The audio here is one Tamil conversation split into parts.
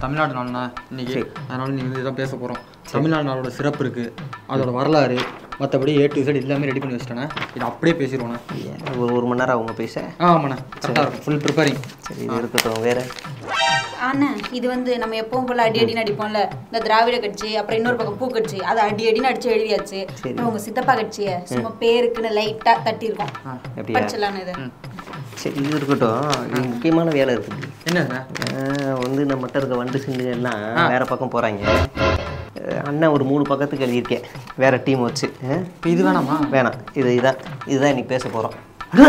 தமிழ்நாடு நாள்ண்ணா இன்னைக்கு அதனால நீ வந்து இதான் பேச போகிறோம் தமிழ்நாடு நாளோட சிறப்பு இருக்கு அதோட வரலாறு மற்றபடி ஏ டு Z எல்லாமே ரெடி பண்ணி வச்சிட்டேண்ணே இது அப்படியே பேசிடுவோண்ணே ஏன் ஒரு ஒரு மணி நேரம் அவங்க பேச ஆ ஆமாண்ணே கரெக்டாக இருக்கும் ஃபுல் ப்ரிப்பேரிங் சரி இது இருக்கட்டும் வேற அண்ணா இது வந்து நம்ம எப்பவும் போல அடி அடின்னு அடிப்போம்ல இந்த திராவிட கட்சி அப்புறம் இன்னொரு பக்கம் பூ கட்சி அதை அடி அடின்னு அடிச்சு எழுதியாச்சு அப்புறம் உங்க சித்தப்பா கட்சியை சும்மா பேருக்குன்னு லைட்டா தட்டியிருக்கோம் அப்படியா படிச்சலான்னு இது சரி இது இருக்கட்டும் இது முக்கியமான வேலை இருக்குது என்னண்ணே ஆஹ் வந்து நம்மகிட்ட இருக்க வண்டு சிண்டு எல்லாம் வேற பக்கம் போகிறாங்க அண்ணன் ஒரு மூணு பக்கத்துக்கு எழுதியிருக்கேன் வேற டீம் வச்சு ஆ? இப்போ இது வேணாமா வேணாம் இது இதான் இதுதான் இன்னைக்கு பேச போகிறோம் அண்ணா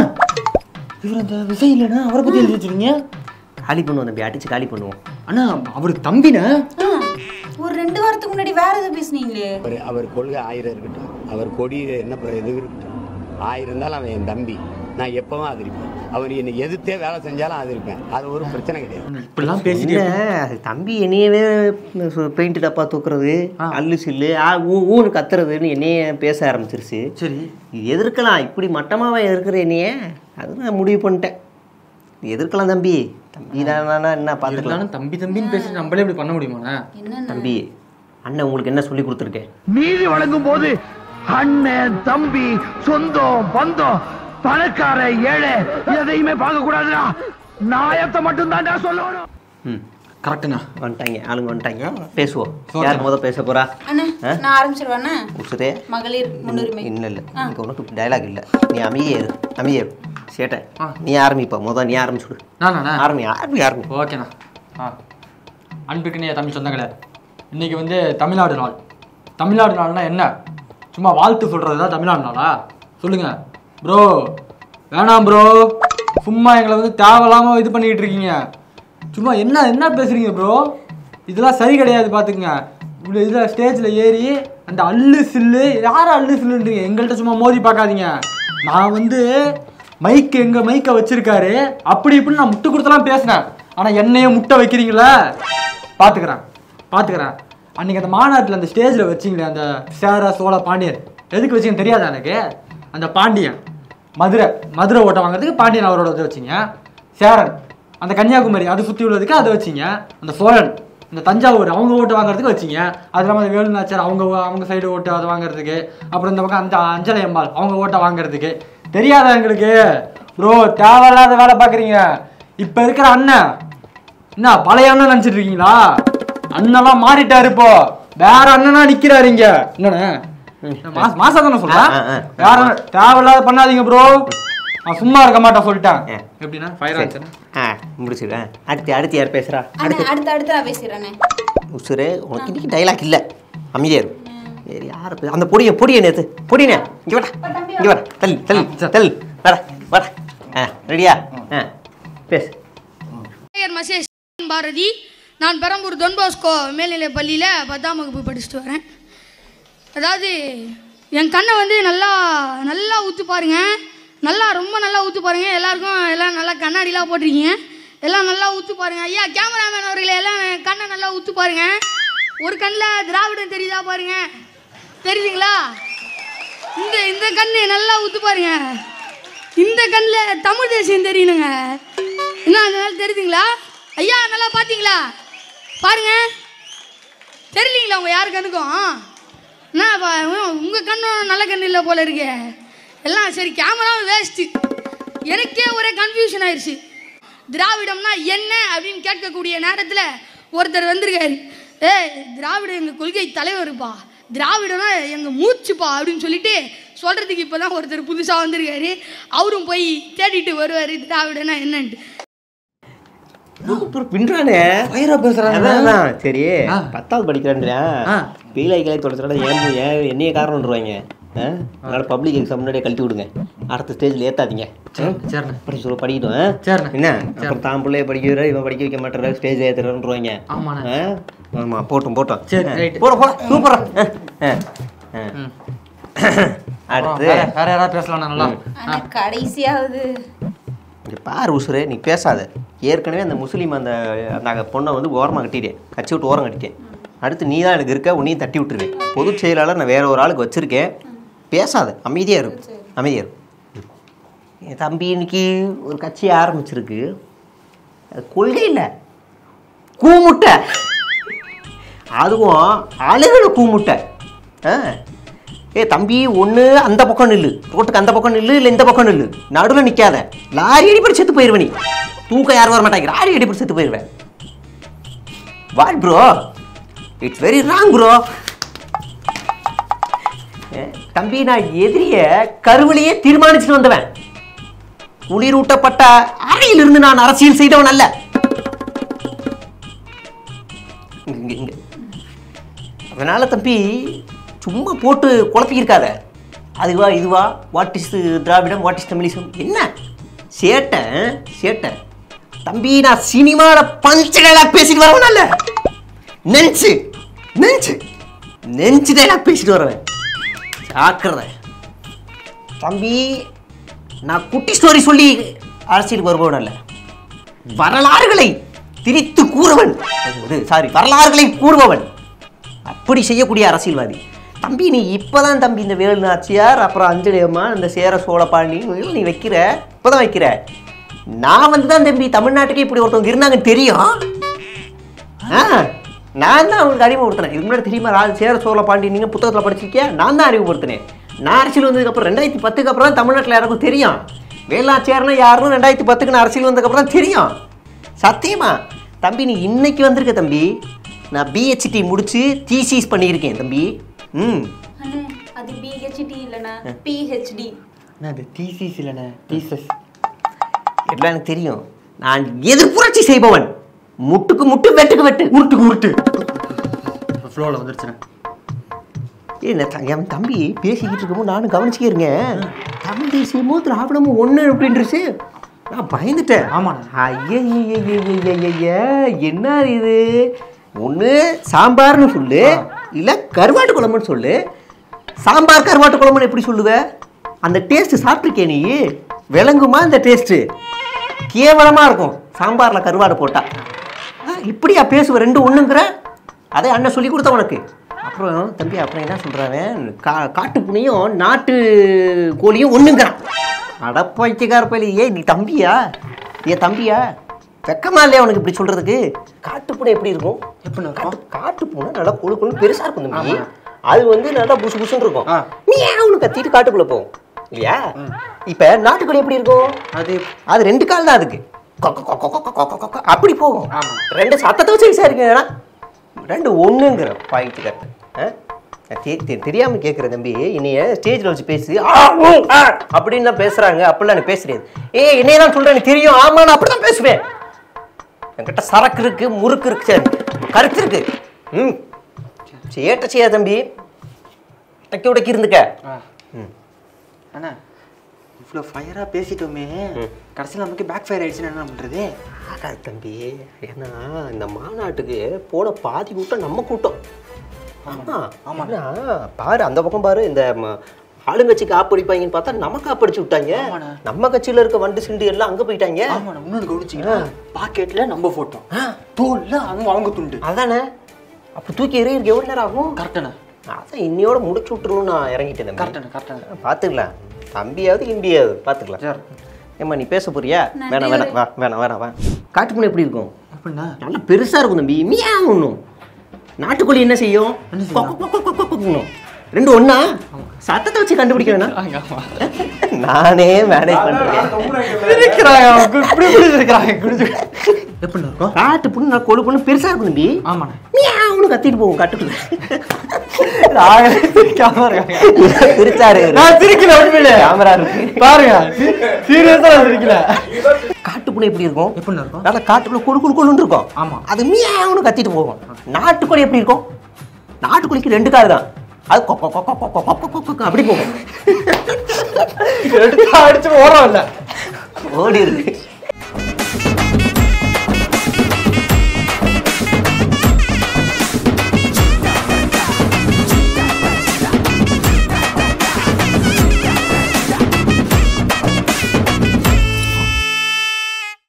இவர் அந்த விஜய் இல்லைண்ணா அவரை பற்றி எழுதி வச்சிருக்கீங்க காலி பண்ணுவோம் தம்பி அடிச்சு காலி பண்ணுவோம் அண்ணா அவர் தம்பிண்ணே ஆ, ஒரு ரெண்டு வாரத்துக்கு முன்னாடி வேற எதாவது பேசுனீங்களே அவர் அவர் கொள்கை ஆயிரம் இருக்கட்டும் அவர் கொடி என்ன ப- இது இருக்கட்டும் ஆயிரம் இருந்தாலும் அவன் என் தம்பி நான் எப்பவும் ஆதரிப்பேன் அவர் என்னை எதிர்த்தே வேலை செஞ்சாலும் ஆதரிப்பேன் அது ஒரு பிரச்சனை கிடையாது இப்படிலாம் பேசிட்டு என்ன அது தம்பி என்னையவே பெயிண்ட் டப்பா தூக்குறது அல்லு சில்லு ஆ ஊ ஊன்னு கத்துறதுன்னு என்னைய பேச ஆரம்பிச்சிருச்சு சரி எதிர்க்கலாம் இப்படி மட்டமாவா எதிர்க்கிற என்னைய அது நான் முடிவு பண்ணிட்டேன் எதிர்க்கலாம் தம்பி தம்பி தானா என்ன பார்த்துக்கலாம் இருந்தாலும் தம்பி தம்பின்னு பேசி நம்மளே இப்படி பண்ண முடியுமாண்ணே என்னென்ன தம்பி அண்ணன் உங்களுக்கு என்ன சொல்லி கொடுத்துருக்கேன் நீதி வழங்கும் போது அண்ணன் தம்பி சொந்தம் பந்தம் பணக்கார ஏழை எதையுமே பார்க்க கூடாதுடா நாயத்தை மட்டும் தான்டா சொல்லணும் ம் கரெக்டுண்ணா வந்துட்டாங்க ஆளுங்க வந்துட்டாங்க பேசுவோம் யார் முத பேச போறா அண்ணா நான் ஆரம்பிச்சிருவேண்ணா உசுரே மகளிர் முன்னுரிமை இல்லை இல்லை இங்கே உனக்கு டைலாக் இல்லை நீ அமைதியே இரு அமைதியே இரு சேட்டை நீ ஆரம்பிப்பா முத நீ ஆரம்பிச்சுடு நானா ஆரம்பி ஆரம்பி ஆரம்பி ஓகேண்ணா ஆ அன்புக்குரிய தமிழ் சொந்தங்களே இன்னைக்கு வந்து தமிழ்நாடு நாள் தமிழ்நாடு நாள்னா என்ன சும்மா வாழ்த்து சொல்கிறது தான் தமிழ்நாடு நாளா சொல்லுங்க ப்ரோ வேணாம் ப்ரோ சும்மா எங்களை வந்து தேவையில்லாமல் இது பண்ணிக்கிட்டு இருக்கீங்க சும்மா என்ன என்ன பேசுறீங்க ப்ரோ இதெல்லாம் சரி கிடையாது பார்த்துக்குங்க இப்படி இதில் ஸ்டேஜில் ஏறி அந்த அல்லு சில்லு யார் அல்லு சில்லுன்றீங்க எங்கள்கிட்ட சும்மா மோதி பார்க்காதீங்க நான் வந்து மைக் எங்கள் மைக்கை வச்சிருக்காரு அப்படி இப்படின்னு நான் முட்டு கொடுத்தலாம் பேசினேன் ஆனால் என்னையே முட்டை வைக்கிறீங்களே பார்த்துக்கிறேன் பார்த்துக்கிறேன் அன்றைக்கி அந்த மாநாட்டில் அந்த ஸ்டேஜில் வச்சிங்களே அந்த சேர சோழ பாண்டியன் எதுக்கு வச்சிங்க தெரியாதா எனக்கு அந்த பாண்டியன் மதுரை மதுரை ஓட்டை வாங்குறதுக்கு பாண்டியன் அவரோட இதை வச்சிங்க சேரன் அந்த கன்னியாகுமரி அது சுற்றி உள்ளதுக்கு அதை வச்சிங்க அந்த சோழன் இந்த தஞ்சாவூர் அவங்க ஓட்டு வாங்குறதுக்கு வச்சிங்க அது இல்லாமல் அந்த வேலுநாச்சியார் அவங்க அவங்க சைடு ஓட்டு அதை வாங்குறதுக்கு அப்புறம் இந்த பக்கம் அந்த அஞ்சலை அம்பாள் அவங்க ஓட்டை வாங்குறதுக்கு தெரியாதா எங்களுக்கு ப்ரோ தேவையில்லாத வேலை பார்க்குறீங்க இப்போ இருக்கிற அண்ணன் என்ன பழைய அண்ணன் நினைச்சிட்டு இருக்கீங்களா அண்ணெல்லாம் மாறிட்டாரு இப்போ வேற அண்ணனா நிக்கிறாரு இங்க என்னண்ணே மாச மாசம் தானே சொல்றேன் ஆ, ஆ, ஆ. வேற அண்ணன் தேவையில்லாத பண்ணாதீங்க ப்ரோ நான் சும்மா இருக்க மாட்டேன் சொல்லிட்டேன் ஆ. எப்படின்னா ஃபயர் ஆன்சர் ஆ முடிச்சிடுறேன் அடுத்து அடுத்து யார் பேசுறா அண்ணா அடுத்து அடுத்து நான் பேசிடுறேனே உசுரே உனக்கு இன்னைக்கு டைலாக் இல்லை அமைதியா இரு சரி யார் பே- அந்த பொடியை பொடியை நேத்து பொடினே இங்கே வாடா இங்கே வாடா தள்ளி தள்ளி தள்ளி வாடா வாடா ஆ ரெடியா ஆ பேசு பெயர் மசேஷ் பாரதி நான் பெரம்பூர் தொன்போஸ்கோ மேல்நிலைப் பள்ளியில் பத்தாம் வகுப்பு படிச்சுட்டு வரேன் அதாவது என் கண்ணை வந்து நல்லா நல்லா ஊற்றி பாருங்க நல்லா ரொம்ப நல்லா ஊற்றி பாருங்க எல்லாருக்கும் எல்லாம் நல்லா கண்ணாடிலாம் போட்டிருக்கீங்க எல்லாம் நல்லா ஊற்றி பாருங்க ஐயா கேமராமேன் அவர்களே எல்லாம் என் கண்ணை நல்லா ஊற்றி பாருங்க ஒரு கண்ணில் திராவிடம் தெரியுதா பாருங்க தெரியுதுங்களா இந்த இந்த கண்ணு நல்லா ஊற்றி பாருங்க இந்த கண்ணில் தமிழ் தேசியம் தெரியணுங்க என்ன அதனால தெரியுதுங்களா ஐயா நல்லா பார்த்தீங்களா பாருங்க தெரியலீங்களா உங்க யாரு கண்ணுக்கும் என்ன பா- உங்க கண்ணும் நல்ல கண்ணு இல்லை போல இருக்கே எல்லாம் சரி கேமராவும் வேஸ்ட்டு எனக்கே ஒரே கன்ஃபியூஷன் ஆயிடுச்சு திராவிடம்னா என்ன அப்படின்னு கேட்கக்கூடிய நேரத்தில் ஒருத்தர் வந்திருக்காரு ஏய் திராவிடம் எங்கள் கொள்கை தலைவருப்பா திராவிடம்னா எங்கள் மூச்சுப்பா அப்படின்னு சொல்லிட்டு சொல்கிறதுக்கு இப்போ தான் ஒருத்தர் புதுசாக வந்திருக்காரு அவரும் போய் தேடிட்டு வருவார் திராவிடம்னா என்னன்ட்டு அப்புறம் பின்றானே ஃபயரா பேசுறாங்க அதான், அதான். சரி ஆ. பத்தாவது படிக்கிறான்டா ஆ. பீலை கிளை தொடச்சுடா ஏன் ஏன் என்னைய காரணம்ன்றவாங்க ஆ? அதனால பப்ளிக் எக்ஸாம் முன்னாடியே கழட்டி விடுங்க அடுத்த ஸ்டேஜில் ஏத்தாதீங்க சரிண்ணே படிச்சு சொல்ல படிக்கட்டும் ஆ? சரிண்ணே. என்ன அப்புறம் தான் பிள்ளைய படிக்க வைக்கிற இவன் படிக்க வைக்க மாட்டேற ஸ்டேஜ் ஏத்துறன்றுவாங்க ஆமாண்ணே. ஆமா போட்டும் போட்டோம் சரி, right. போட போட சூப்பரா அடுத்து வேற வேற யாராவது பேசலாம் நல்லா ஆனா கடைசியாவது இங்க பாரு உசுரு நீ பேசாத ஏற்கனவே அந்த முஸ்லீம் அந்த அந்த பொண்ணை வந்து ஓரமாக கட்டிட்டேன் கட்சி விட்டு ஓரம் கட்டிட்டேன் அடுத்து நீ தான் எனக்கு இருக்க உன்னையும் தட்டி விட்டுருவேன் பொதுச் செயலாளர் நான் வேற ஒரு ஆளுக்கு வச்சிருக்கேன் பேசாத அமைதியா இரு அமைதியா இரு என் தம்பி இன்னைக்கு ஒரு கட்சி ஆரம்பிச்சிருக்கு அது கொள்கை இல்லை கூமுட்டை அதுவும் அழுகின கூமுட்டை ஆ ஏ தம்பி ஒன்று அந்த பக்கம் நில்லு ரோட்டுக்கு அந்த பக்கம் நில்லு இல்லை இந்த பக்கம் நில்லு நடுவில் நிற்காத லாரி அடிப்படி செத்து போயிடுவேன் நீ தூக்கம் யாரும் வர மாட்டாங்க லாரி அடிப்படி செத்து போயிடுவேன் what bro it's very wrong bro தம்பி நான் எதிரிய கருவிலேயே தீர்மானிச்சுட்டு வந்தவன் குளிரூட்டப்பட்ட அறையிலிருந்து நான் அரசியல் செய்தவன் அல்ல இங்க, இங்க, இங்க. அதனால தம்பி சும்மா போட்டு குழப்பிக்கிருக்காத அதுவா இதுவா வாட் இஸ் திராவிடம் வாட் இஸ் தமிழிசம் என்ன சேட்டை சேட்டை தம்பி நான் சினிமாவில் பஞ்ச டைலாக் பேசிட்டு வரவன் அல்ல நெஞ்சு நெஞ்சு நெஞ்சு டைலாக் பேசிட்டு வரவன் ஜாக்கிரதை தம்பி நான் குட்டி ஸ்டோரி சொல்லி அரசியலுக்கு வருபவன் அல்ல வரலாறுகளை திரித்து கூறுவன் சாரி வரலாறுகளை கூறுபவன் அப்படி செய்யக்கூடிய அரசியல்வாதி தம்பி நீ இப்பதான் தம்பி இந்த வேலு நாச்சியார் அப்புறம் அஞ்சலி அம்மா இந்த சேர சோழ பாண்டி இவங்கெல்லாம் நீ வைக்கிற இப்பதான் வைக்கிற நான் வந்து தான் தம்பி தமிழ்நாட்டுக்கு இப்படி ஒருத்தவங்க இருந்தாங்கன்னு தெரியும் ஆ நான் தான் அவங்களுக்கு அறிமுகப்படுத்தினேன் இதுக்கு முன்னாடி தெரியுமா ராஜ சேர சோழ பாண்டி நீங்கள் புத்தகத்தில் படிச்சிருக்கியா நான் தான் அறிமுகப்படுத்தினேன் நான் அரசியல் வந்ததுக்கப்புறம் ரெண்டாயிரத்தி பத்துக்கு அப்புறம் தான் தமிழ்நாட்டில் யாருக்கும் தெரியும் வேலாச்சேரனா யாருன்னு ரெண்டாயிரத்தி பத்துக்கு நான் அரசியல் வந்ததுக்கப்புறம் தான் தெரியும் சத்தியமா தம்பி நீ இன்னைக்கு வந்திருக்க தம்பி நான் பிஹெச்டி முடிச்சு தீசிஸ் பண்ணியிருக்கேன் தம்பி ம் அண்ணே அது பிஹெச்டி இல்லைண்ணா பிஹெச்டி அது டிசிஸ் இல்லைண்ணே டீசஸ் எல்லாம் எனக்கு தெரியும் நான் எதிர்ப்புரட்சி செய்பவன் முட்டுக்கு முட்டு வெட்டுக்கு வெட்டு உருட்டுக்கு உருட்டு ஃப்ளோவில் வந்துருச்சுண்ணே ஏய் நான் த- என் தம்பி பேசிக்கிட்டு இருக்கும்போது நானும் கவனிச்சுக்கே இருங்க தமிழ் தேசியமும் திராவிடமும் ஒன்று அப்படின்றுச்சு நான் பயந்துட்டேன் ஆமாண்ணே. ஐய என்ன இது ஒன்று சாம்பார்னு சொல்லு இல்லை கருவாட்டு குழம்புன்னு சொல்லு சாம்பார் கருவாட்டு குழம்புன்னு எப்படி சொல்லுவ அந்த டேஸ்ட் சாப்பிட்ருக்கே நீ விளங்குமா இந்த டேஸ்ட்டு கேவலமாக இருக்கும் சாம்பாரில் கருவாடு போட்டா ஆ, இப்படியா பேசுவ ரெண்டு ஒன்றுங்கிற அதே அண்ணன் சொல்லி கொடுத்த உனக்கு அப்புறம் தம்பி அப்புறம் என்ன சொல்கிறவன் கா காட்டு புனியும் நாட்டு கோழியும் ஒன்றுங்கிறான் அடப்பாய்ச்சிக்கார பள்ளி ஏய் நீ தம்பியா ஏன் தம்பியா வெக்கமா இல்லையா உனக்கு இப்படி சொல்கிறதுக்கு காட்டு பூனை எப்படி இருக்கும் எப்படி இருக்கும்? காட்டு காட்டு பூனை நல்லா கொழு கொழு பெருசாக இருக்கும் தம்பி அது வந்து நல்லா புசு புசுன்னு இருக்கும் ஆ. நீ ஏன் அவனு கத்திட்டு காட்டுக்குள்ளே போகும் இல்லையா இப்போ நாட்டுக்கோழி எப்படி இருக்கும் அது அது ரெண்டு கால் தான் அதுக்கு கொக்க, கொக்க, கொக்க, கொக்க, கொக்க, அப்படி போகும் ஆமா. ரெண்டு சத்தத்தை வச்சு விசாரிக்கா ரெண்டு ஒண்ணுங்கிற பாயிட்டு கட்டு தெரியாம கேட்குற தம்பி என்னைய ஸ்டேஜில் வச்சு பேசு ஆ, ஊ, ஆ, அப்படின்னு தான் பேசுறாங்க அப்படிலாம் எனக்கு பேச தெரியாது ஏ என்னைய தான் சொல்றேன் எனக்கு தெரியும் ஆமா நான் அப்படி தான் பேசுவேன் என்கிட்ட சரக்கு இருக்கு முறுக்கு இருக்கு சரி, கருத்து இருக்கு ம் சேட்ட செய்யா தம்பி டக்கி உடக்கி இருந்துக்க ஆ. அண்ணா இவ்வளோ ஃபயராக பேசிட்டோமே கடைசியில் நமக்கு பேக் ஃபயர் ஆயிடுச்சுன்னா என்ன பண்ணுறது ஆகாது தம்பி ஏன்னா இந்த மாநாட்டுக்கு போன பாதி கூட்டம் நம்ம கூட்டம் ஆமா ஆமா. ஏன்னா, பாரு அந்த பக்கம் பாரு இந்த ம- ஆளுங்கட்சிக்கு ஆப்படிப்பாங்கன்னு பார்த்தா நமக்கு ஆப்படிச்சு விட்டாங்க ஆமாண்ணே. நம்ம கட்சியில இருக்க வண்டு சிண்டு எல்லாம் அங்க போயிட்டாங்க ஆமாண்ணா இன்னொன்று கவனிச்சிங்கன்னா பாக்கெட்டில் நம்ம ஃபோட்டோ தோல்ல அவங்க அவங்க துண்டு அதானே அப்ப தூக்கி எறியறதுக்கு எவ்வளவு நேரம் ஆகும் கரெக்டாண்ணா அதான் இன்னையோட முடிச்சு விட்டுருன்னு நான் இறங்கிட்டேன் தம்பி. கரெக்டாண்ணா கரெக்டாண்ணா பார்த்துக்கலாம் தம்பியாவது இம்பியாவது பார்த்துக்கலாம் சரி ஏம்மா நீ பேச போறியா நன்றி வேணாம் வேணாம் வா வேணாம் வேணாம் வா காட்டுப்புண்ணு எப்படி இருக்கும் அப்படின்னா நல்லா பெருசா இருக்கும் தம்பி மியா ஒன்றும் நாட்டுக்கோழி என்ன செய்யும் என்ன செய்யும்? கொக்க, கொக்க, கொக்க, கொக்கணும். ரெண்டு ஒண்ணா சத்தத்தை வச்சு கண்டுபிடிக்க வேணாம் நானே மேனேஜ் பண்றேன் இருக்கிறாங்க இப்படி இப்படி இருக்கிறாங்க குடிச்சு எப்படிண்ணா இருக்கும் காட்டு புண்ணு நான் கொழு பொண்ணு பெருசா இருக்கும் தம்பி ஆமாண்ணே மியாவுன்னு கத்திட்டு போகும் காட்டுக்குள்ள நாங்களே சிரிக்காம இருக்காங்க திருச்சாரு நான் சிரிக்கல உண்மையிலே கேமரா இருக்கு பாருங்க சீரியஸா நான் சிரிக்கல காட்டு புண்ணு எப்படி இருக்கும் எப்படிண்ணா இருக்கும் நல்லா காட்டுக்குள்ள கொழு கொழு கொழுன்னு இருக்கும் ஆமா. அது மியாவுன்னு கத்திட்டு போகும் நாட்டுக்கோழி எப்படி இருக்கும் நாட்டுக்கோழிக்கு ரெண்டு காது தான் அது கொக்க கொக்க கொக்க கொக்க கொக்க கொக்க அப்படி போகும் எடுத்து அடிச்சு ஓரம் இல்லை ஓடி இருக்கு